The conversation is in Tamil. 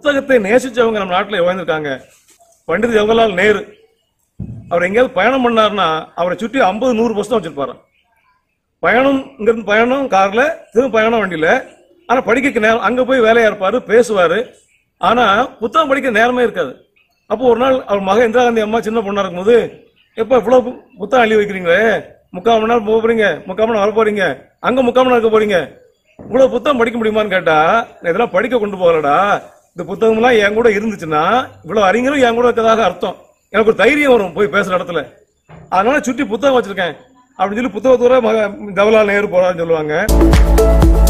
புத்தகத்தை நேசிச்சவங்க நம்ம நாட்டில் வாழ்ந்திருக்காங்க பண்டித ஜவஹர்லால் நேரு அவர் எங்கேயாவது பயணம் பண்ணாருன்னா அவரை சுற்றி ஐம்பது நூறு புஸ்தகம் வச்சிருப்பாரு பயணம் இங்கிருந்து பயணம் கார்ல திரும்ப பயணம் வண்டியில ஆனா படிக்க நேரம் அங்க போய் வேலையா இருப்பாரு பேசுவாரு ஆனா புத்தகம் படிக்க நேரமே இருக்காது அப்போ ஒரு நாள் அவர் மகன் இந்திரா காந்தி அம்மா சின்ன பொண்ணா இருக்கும்போது எப்ப இவ்வளவு பு- புத்தகம் அள்ளி வைக்கிறீங்களே முக்கால் மணி நேரம் போக போறீங்க முக்கால் மணி நேரம் வர போறீங்க அங்க முக்கால் மணி நேரம் இருக்க போறீங்க இவ்வளவு புத்தகம் படிக்க முடியுமான்னு கேட்டா நான் இதெல்லாம் படிக்க கொண்டு போகலடா இந்த புத்தகம்லாம் என் கூட இருந்துச்சுன்னா இவ்வளவு அறிஞரும் என் கூட இருக்கிறதாக அர்த்தம் எனக்கு ஒரு தைரியம் வரும் போய் பேசுற இடத்துல அதனால சுற்றி புத்தகம் வச்சிருக்கேன் அப்படின்னு சொல்லி புத்தகத்தோட மக ஜவஹர்லால் நேரு போறான்னு சொல்லுவாங்க